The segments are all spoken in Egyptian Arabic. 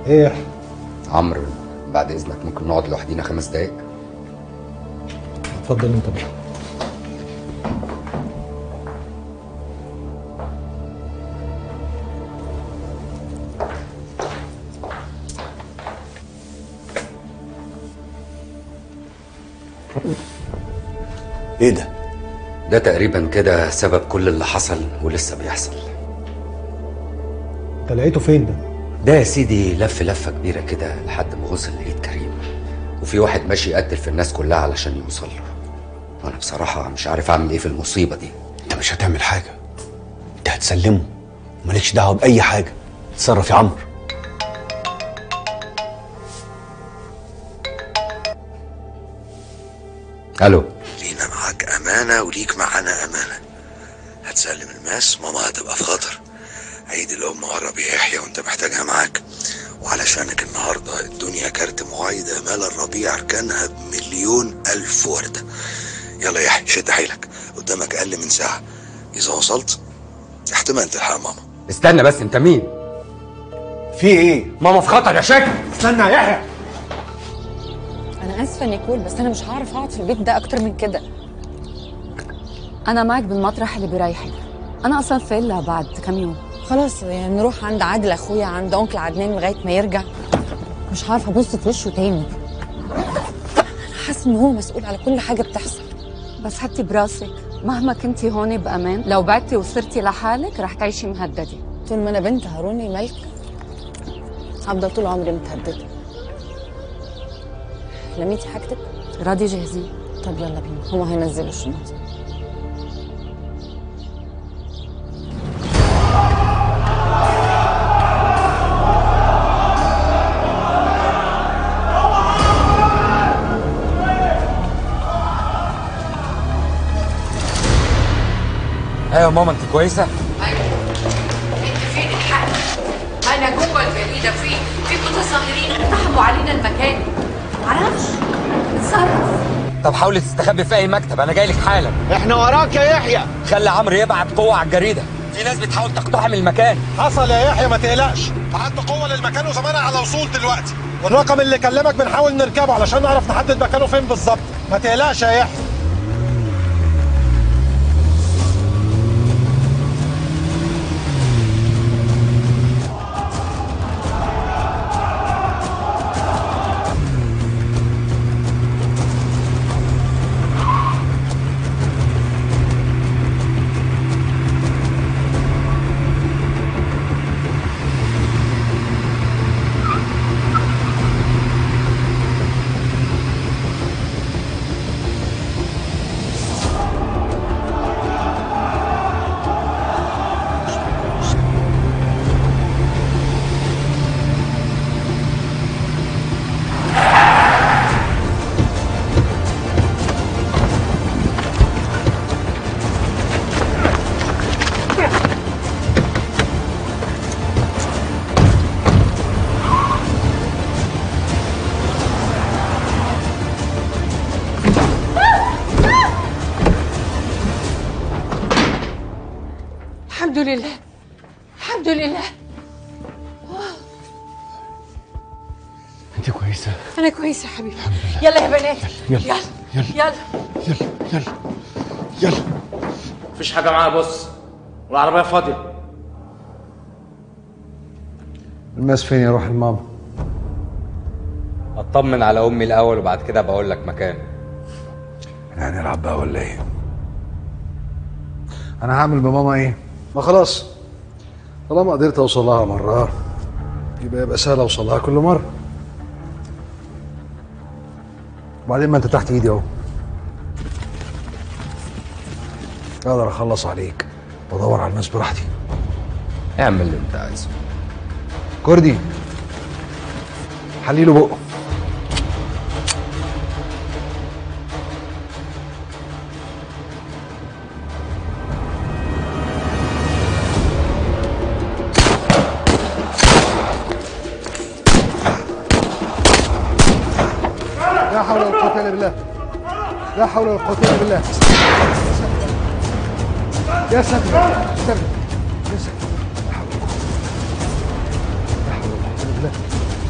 ايه عمرو بعد اذنك ممكن نقعد لوحدينا خمس دقايق اتفضل انت بقى ايه ده؟ ده تقريبا كده سبب كل اللي حصل ولسه بيحصل انت لقيته فين ده ده يا سيدي لف لفة كبيرة كده لحد ما وصل لإيد كريم وفي واحد ماشي يقتل في الناس كلها علشان يوصل له وأنا بصراحة مش عارف أعمل إيه في المصيبة دي انت مش هتعمل حاجه انت هتسلمه ومالكش دعوه باي حاجه اتصرف يا عمرو ألو لينا معاك أمانة وليك معانا أمانة هتسلم الماس ماما هتبقى في خطر عيد الأم قرب يحيى وأنت محتاجها معاك وعلشانك النهاردة الدنيا كارت معايدة مال الربيع أركانها بمليون ألف وردة يلا يا يحيى شد حيلك قدامك أقل من ساعة إذا وصلت احتمال تلحق ماما استنى بس أنت مين؟ في ايه؟ ماما في خطر يا شاكر استنى يا يحيى انا اسفه نيكول بس انا مش هعرف اقعد في البيت ده اكتر من كده انا معك بالمطرح اللي بريحك انا اصلا فيلا بعد كم يوم خلاص يعني نروح عند عادل اخويا عند انكل عدنان لغايه ما يرجع مش عارفه ابص في وشه تاني حاسه ان هو مسؤول على كل حاجه بتحصل بس حطي براسك مهما كنتي هون بامان لو بعدتي وصرتي لحالك رح تعيشي مهدده طول ما انا بنت هارون الملك هفضل طول عمري متهدده لميتي حاجتك راضي جاهزين طب يلا بينا هو هينزلوا الشنط أيوة ماما أنت كويسة؟ انت فين الحق؟ انا جوه الجريده في في متظاهرين اقتحموا علينا المكان معرفش اتصرف طب حاولي تستخبي في أي مكتب أنا جاي لك حالا احنا وراك يا يحيى خلي عمرو يبعت قوة على الجريدة في ناس بتحاول تقتحم المكان حصل يا يحيى ما تقلقش بعت قوه للمكان وزمانها على وصول دلوقتي والرقم اللي كلمك بنحاول نركبه علشان نعرف نحدد مكانه فين بالظبط ما تقلقش يا يحيى الحمد لله الحمد لله انت كويسه انا كويسه يا حبيبي يلا يا بنات يلا. يلا يلا. يلا يلا يلا يلا مفيش حاجة معايا بص والعربية فاضية الماس فين يا روح الماما اطمن على امي الاول وبعد كده بقول لك مكان يعني نلعب بقى ولا ايه انا هعمل بماما ايه ما خلاص طالما قدرت اوصل لها مره يبقى يبقى سهل اوصل لها كل مره وبعدين ما انت تحت ايدي اهو اقدر اخلص عليك وادور على الناس براحتي اعمل اللي انت عايزه كردي حليله بقه لا حول ولا قوة إلا بالله لا حول ولا قوة إلا بالله يا ساتر استنى يا ساتر لا حول ولا قوة لا حول ولا قوة إلا بالله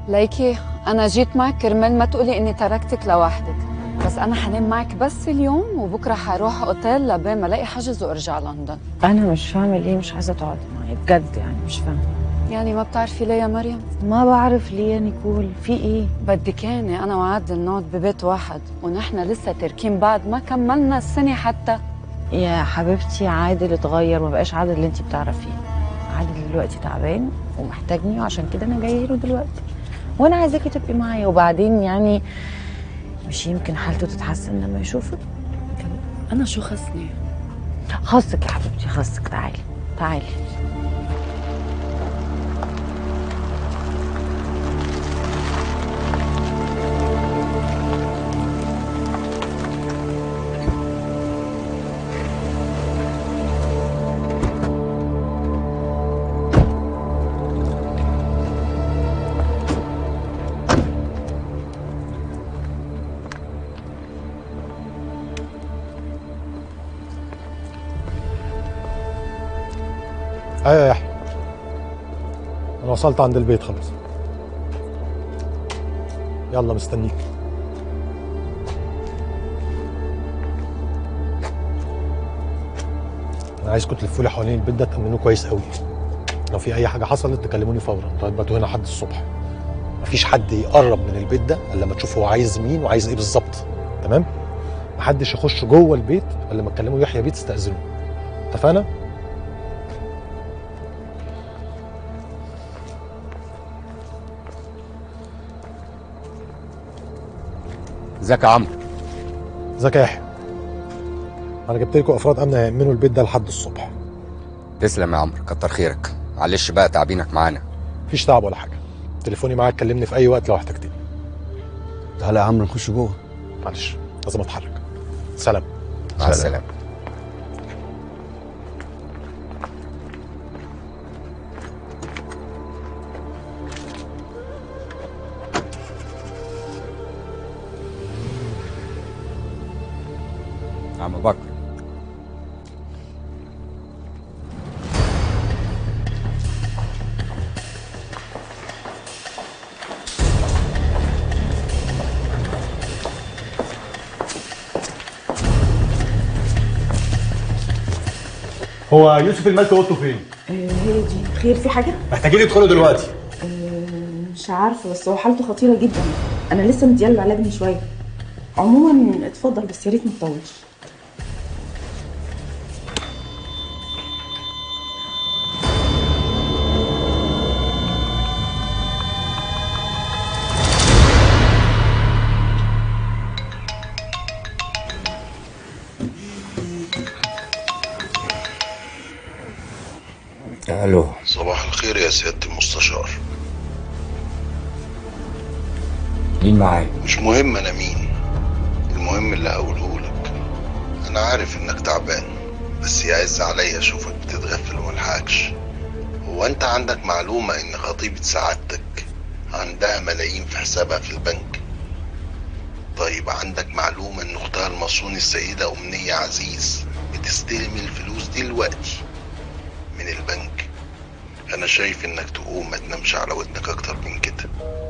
ليكي انا جيت معك كرمال ما تقولي اني تركتك لوحدك بس انا حنام معك بس اليوم وبكره حروح اوتيل لبين ما الاقي حجز وارجع لندن انا مش فاهمه ليه مش عايزه تقعدي معي بجد يعني مش فاهمه يعني ما بتعرفي ليه يا مريم ما بعرف ليه يا نيكول في ايه بدي كاني انا وعادل نقعد ببيت واحد ونحن لسه تركين بعد ما كملنا السنه حتى يا حبيبتي عادل اتغير ما بقاش عادل اللي انت بتعرفيه عادل دلوقتي تعبان ومحتاجني وعشان كده انا جايه له دلوقتي وانا عايزاكي تبقي معايا وبعدين يعني مش يمكن حالته تتحسن لما يشوفك انا شو خصني خاصك يا حبيبتي خاصك تعالي تعالي ايوه يا يحيى انا وصلت عند البيت خلاص يلا مستنيك انا عايزكم تلفوا لي حوالين البيت ده تامنوه كويس قوي لو في اي حاجه حصلت تكلموني فورا انتوا هتباتوا هنا لحد الصبح مفيش حد يقرب من البيت ده الا لما تشوف هو عايز مين وعايز ايه بالظبط تمام محدش يخش جوه البيت الا لما تكلموا يحيى بيه تستاذنوه اتفقنا ازيك يا عمرو ازيك يا يحيى انا جبت لكم افراد امن هيامنوا البيت ده لحد الصبح تسلم يا عمرو كتر خيرك معلش بقى تعبينك معانا مفيش تعب ولا حاجه تليفوني معاك كلمني في اي وقت لو احتجتني تعالى يا عمرو نخش جوه معلش لازم اتحرك سلام مع السلامه عم بكر هو يوسف الملك اوضته فين هي دي خير في حاجة؟ محتاجين يدخلوا دلوقتي مش عارفة بس هو حالته خطيرة جدا أنا لسه مدياله العلاج من شوية عموما اتفضل بس يا ريت ما تطولش الو صباح الخير يا سيادة المستشار مين معايا مش مهم انا مين المهم اللي هقوله لك انا عارف انك تعبان بس يعز عليا اشوفك بتتغفل وملحقكش هو انت عندك معلومة ان خطيبة سعادتك عندها ملايين في حسابها في البنك طيب عندك معلومة ان اختها المصون السيدة امنية عزيز بتستلم الفلوس دلوقتي من البنك انا شايف انك تقوم ما تنامش على ودنك اكتر من كده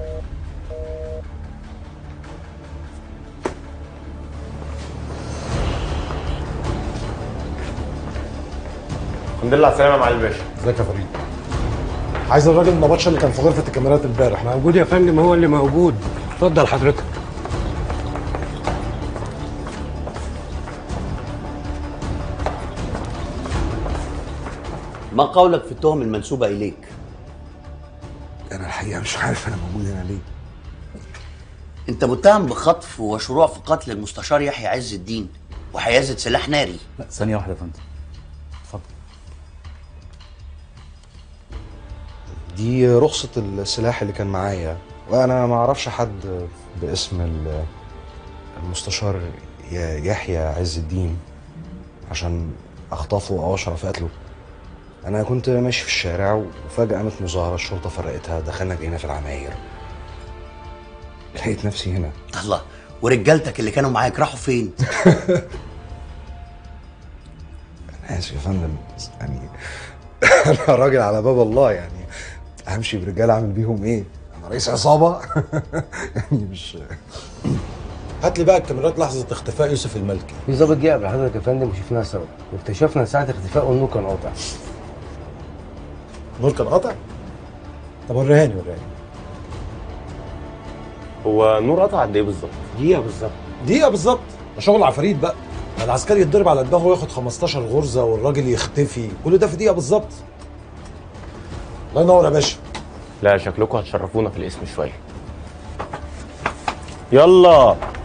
الحمد لله على السلامه يا معالي الباشا ازيك يا فريد عايز الراجل النبطشه اللي كان في غرفه الكاميرات امبارح موجود يا فندم هو اللي موجود اتفضل حضرتك ما قولك في التهم المنسوبة إليك؟ انا الحقيقه مش عارف انا موجود هنا ليه أنت متهم بخطف وشروع في قتل المستشار يحيى عز الدين وحيازة سلاح ناري لا ثانية واحدة يا فندم اتفضل دي رخصة السلاح اللي كان معايا وانا ما اعرفش حد باسم ال- المستشار ي- يحيى عز الدين عشان اخطفه او اشرف في قتله انا كنت ماشي في الشارع وفجأة قامت مظاهرة الشرطة فرقتها دخلنا جينا في العماير لقيت نفسي هنا الله ورجالتك اللي كانوا معاك راحوا فين؟ انا اسف يا فندم بس يعني انا راجل على باب الله يعني همشي برجال اعمل بيهم ايه رئيس عصابه يعني مش هات لي بقى الكاميرات لحظه اختفاء يوسف الملكي في ظابط جه قبل حضرتك يا فندم وشفناها سوا واكتشفنا ساعة اختفاء النور كان قاطع النور كان قاطع طب وريهاني وريهاني هو النور قطع قد ايه بالظبط؟ دقيقه بالظبط دقيقه بالظبط ده شغل عفاريت بقى ما العسكري يتضرب على دماغه وياخد 15 غرزه والراجل يختفي كل ده في دقيقه بالظبط الله ينور يا باشا لا شكلكم هتشرفونا في الاسم شويه يلا